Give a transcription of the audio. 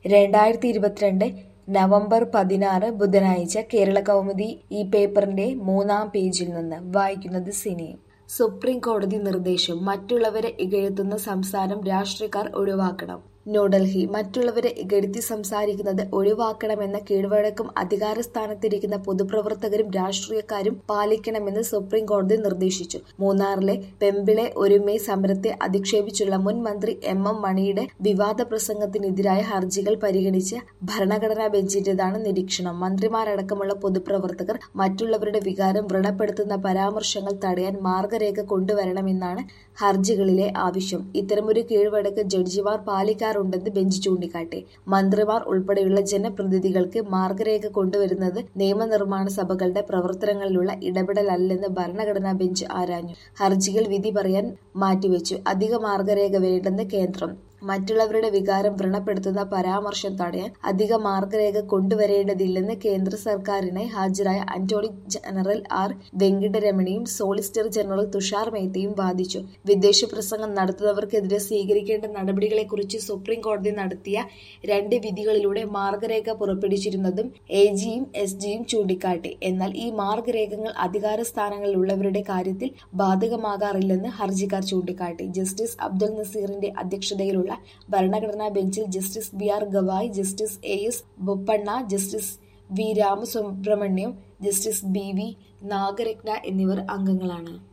രണ്ടായിരത്തി ഇരുപത്തിരണ്ട് നവംബർ പതിനാറ് ബുധനാഴ്ച കേരള കൗമുദി ഈ പേപ്പറിന്റെ മൂന്നാം പേജിൽ നിന്ന് വായിക്കുന്നത് സിനി സുപ്രീം കോടതി നിർദ്ദേശം മറ്റുള്ളവരെ ഇകഴ്ത്തുന്ന സംസാരം രാഷ്ട്രീയക്കാർ ഒഴിവാക്കണം ന്യൂഡൽഹി മറ്റുള്ളവരെ ഇകഴ്ത്തി സംസാരിക്കുന്നത് ഒഴിവാക്കണമെന്ന കീഴ്വഴക്കം അധികാരസ്ഥാനത്തിരിക്കുന്ന പൊതുപ്രവർത്തകരും രാഷ്ട്രീയക്കാരും പാലിക്കണമെന്ന് സുപ്രീം കോടതി നിർദ്ദേശിച്ചു മൂന്നാറിലെ പെമ്പിളെ ഒരുമൈ സമരത്തെ അധിക്ഷേപിച്ചുള്ള മുൻ മന്ത്രി എം എം മണിയുടെ വിവാദ പ്രസംഗത്തിനെതിരായ ഹർജികൾ പരിഗണിച്ച് ഭരണഘടനാ ബെഞ്ചിന്റേതാണ് നിരീക്ഷണം മന്ത്രിമാരടക്കമുള്ള പൊതുപ്രവർത്തകർ മറ്റുള്ളവരുടെ വികാരം വ്രണപ്പെടുത്തുന്ന പരാമർശങ്ങൾ തടയാൻ മാർഗരേഖ കൊണ്ടുവരണമെന്നാണ് ഹർജികളിലെ ആവശ്യം ഇത്തരമൊരു കീഴ്വഴക്ക് ജഡ്ജിമാർ പാലിക്കാറുണ്ടെന്ന് ബെഞ്ച് ചൂണ്ടിക്കാട്ടി മന്ത്രിമാർ ഉൾപ്പെടെയുള്ള ജനപ്രതിനിധികൾക്ക് മാർഗരേഖ കൊണ്ടുവരുന്നത് നിയമനിർമ്മാണ സഭകളുടെ പ്രവർത്തനങ്ങളിലുള്ള ഇടപെടലല്ലെന്ന് ഭരണഘടനാ ബെഞ്ച് ആരാഞ്ഞു ഹർജികൾ വിധി പറയാൻ മാറ്റിവെച്ചു അധിക മാർഗരേഖ വേണ്ടെന്ന് കേന്ദ്രം മറ്റുള്ളവരുടെ വികാരം വ്രണപ്പെടുത്തുന്ന പരാമർശം തടയാൻ അധിക മാർഗരേഖ കൊണ്ടുവരേണ്ടതില്ലെന്ന് കേന്ദ്ര സർക്കാരിനായി ഹാജരായ അറ്റോർണി ജനറൽ ആർ വെങ്കിട്ടരമണിയും സോളിസിറ്റർ ജനറൽ തുഷാർ മേത്തയും വാദിച്ചു വിദേശ പ്രസംഗം നടത്തുന്നവർക്കെതിരെ സ്വീകരിക്കേണ്ട നടപടികളെക്കുറിച്ച് സുപ്രീം കോടതി നടത്തിയ രണ്ട് വിധികളിലൂടെ മാർഗരേഖ പുറപ്പെടുവിച്ചിരുന്നതും എ ജിയും എസ് ജിയും ചൂണ്ടിക്കാട്ടി എന്നാൽ ഈ മാർഗരേഖകൾ അധികാര സ്ഥാനങ്ങളിലുള്ളവരുടെ കാര്യത്തിൽ ബാധകമാകാറില്ലെന്ന് ഹർജിക്കാർ ചൂണ്ടിക്കാട്ടി ജസ്റ്റിസ് അബ്ദുൽ നസീറിന്റെ അധ്യക്ഷതയിലുള്ള ഭരണഘടനാ ബെഞ്ചിൽ justice B R Gavai justice A S Bopanna justice V Ramasubramanian justice B V Nagarathna എന്നിവർ അംഗങ്ങളാണ്